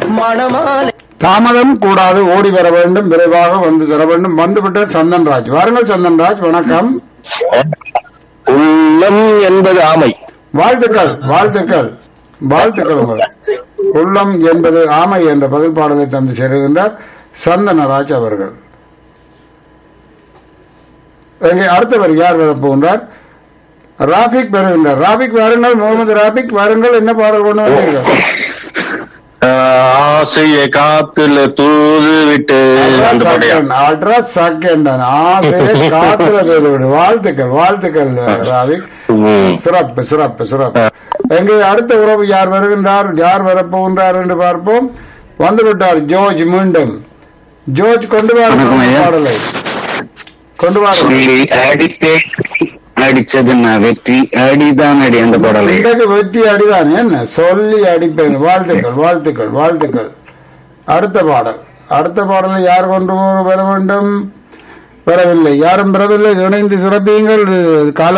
மணமாலை தாமதம் கூடாது ஓடி வர வேண்டும் விரைவாக வந்து தர வேண்டும் வந்துவிட்ட சந்தன்ராஜ் வாருங்கள் சந்தன்ராஜ் வணக்கம் உள்ளம் என்பது ஆமை வாழ்த்துக்கள் வாழ்த்துக்கள் வாழ்த்துக்கள் உங்கள் உள்ளம் என்பது ஆமை என்ற பதில் பாடலை தந்து சேருகின்றார் சந்தனராஜ் அவர்கள் எங்கே அடுத்தவர் யார் வரப்போகின்றார் ராபிக் வருகின்றார் ராபிக் வாருங்கள் முகமது ராபிக் வாருங்கள் என்ன பாடல் கொண்டு வந்தீர்கள் ஆசையை காத்துல தூது விட்டு அந்த படையா அல்ட்ரா செகண்ட் ஆசையை காத்துல பேரு விடு. வாழ்த்துக்கள் வாழ்த்துக்கள் ராவிக் ம். சிறப்பு சிறப்பு சிறப்பு எங்கே அடுத்த உறவு யார் வருகின்றார் யார் வரப்போகின்றார் என்று பார்ப்போம் வந்துவிட்டார் ஜோர்ஜ் மீண்டும் ஜோர்ஜ் கொண்டு வணக்கம் வாருங்கள் ஐயா. பாடலை கொண்டு வாருங்கள் சொல்லி அடித்தேன் அடிச்சது நான் வெற்றி அடிதான் அடி அந்த பாடலை இன்றைக்கு வெற்றி அடிதான் என்ன சொல்லி அடிப்பேன் வாழ்த்துக்கள் வாழ்த்துக்கள் வாழ்த்துக்கள் அடுத்த பாடல் அடுத்த பாடலை யார் கொண்டு வர வேண்டும் வரவில்லை யாரும் பெறவில்லை இணைந்து சிறப்பியுங்கள் கால